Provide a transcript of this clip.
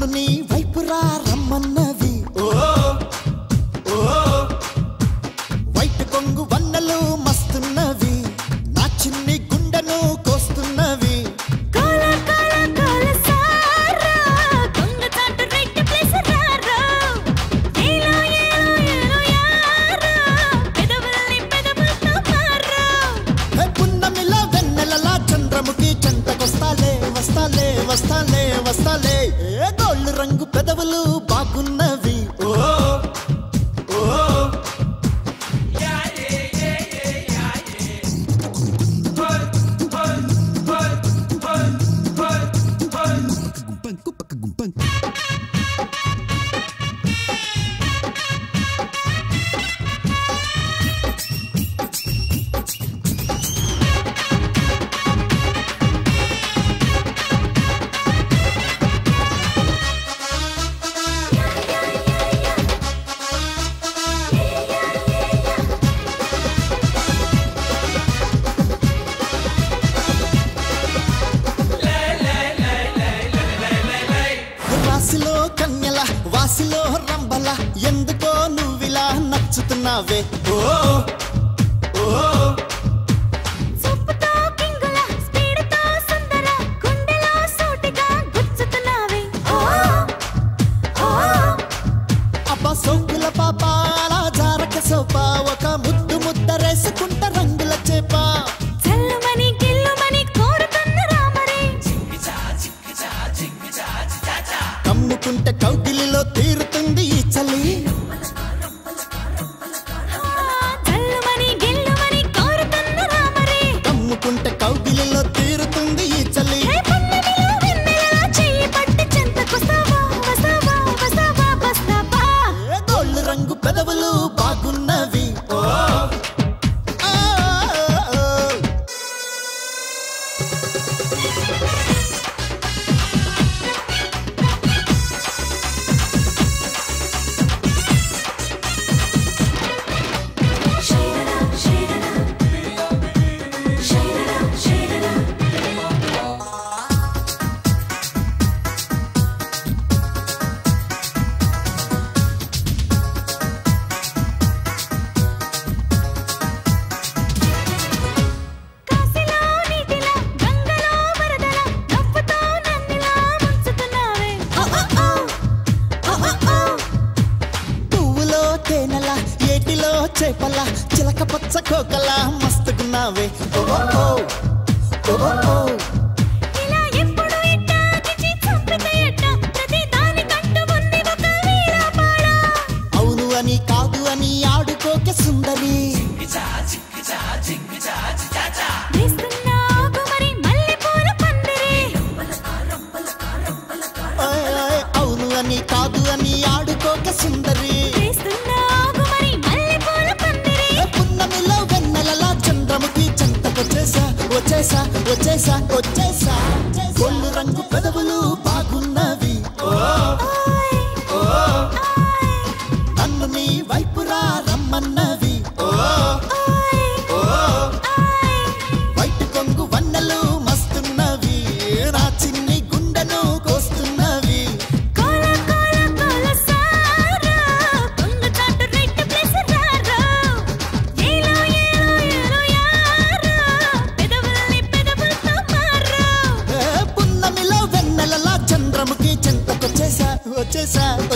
నన్ను నీ వైపు రా రమ్మన్నవి ఓ ఓ వైట్ కొంగు వన్నలు మస్తున్నవి నా చిన్ని గుండెను కోస్తున్నవి కాల కాల కాల సారా కొంగ చాటు రెడ్ ప్లేస్ రారా ఏలో ఏలో ఏలో యారా పెదవుల్ని పెదవులతో మారా హే పున్నమిలా వెన్నెలలా చంద్రముఖి చెంతకొస్తాలే వస్తాలే వస్తాలే వస్తాలే ఏ గోళ్ళు రంగు పెదవులు బాగున్నవి ఓ ఓ రాశిలో కన్యల వాసిలో రంబల ఎందుకో నువ్విలా నచ్చుతున్నావే ఓ ఓ సొప్పుతో కింగుల స్పీడ్తో సుందర గుండెలో సూటిగా గుచ్చుతున్నావే ఓ ఓ అబ్బా సోకుల పాప అలా జారక సోప ఒక ముద్దు ముద్దరేసుకుంట రంగుల చేప చల్లుమని గిల్లుమని కోరుతున్న రామరే కమ్ముకుంటే కౌగిలిలో తీరుతుంది ఈ చలి చల్లుమని గిల్లుమని కోరుతున్న రామరే కమ్ముకుంటే కౌగిలిలో తీరుతుంది ఈ చలి హే పున్నమిలో వెన్నెలలా చెయ్యి పట్టి చెంతకొస్తావా వస్తావా వస్తావా వస్తావా ఏ గోళ్ళు రంగు పెదవులు బాగున్నవి ఓ ఆ, ఆ, ఆ. షైరరా షైరరా షైరరా షైరరా కాశీలో నీటిలా గంగలో వరదలా నవ్వుతో నన్నిలా ముంచుతున్నావే ఓ ఓ ఓ ఓ ఓ పువ్వులో తేనెల ఏటిలో చేపల చిలక పచ్చ కోకల మస్తుకున్నావే ఓ ఓ ఓ. ఓ ఓ ఓ. ఇలా ఎప్పుడు ఎట్టా కిచి చంపితే ఎట్టా ప్రతి దానికంటూ ఉంది ఒక వీరాపాడ అవును అని కాదు అని ఆడుకోక సుందరి వేస్తున్న ఆకు మరి మల్లెపూల పందిరి ఓయ్ ఓయ్, అవును అని కాదు అని ఆడుకోక సుందరి వేస్తున్న ఆకు మరి మల్లెపూల పందిరి ఏ పున్నమిలో వెన్నెలలా చంద్రముఖి చెంతకొచ్చేసా వచ్చేసా వచ్చేసా వచ్చేసా గొల్లు రంగు పెదవులు బాగున్నవి ఓ ఓయ్ ఓ ఓయ్ నన్ను నీ వైపు రా రమ్మన్నవి ఓ ఓయ్ ఓ ఓయ్ వైట్ కొంగు వన్నెలు మస్తున్నవి నా చిన్ని గుండెను కోస్తున్నవి కోల కోల కోల సారా కొంగ చాటు రెడ్ ప్లేస్ రారా ఏలో ఏలో ఏలో యారా పెదవుల్ని పెదవులతో మారా ఏ పున్నమిలో వెన్నెలలా చంద్రముఖి చెంతకొచ్చేసా వచ్చేసా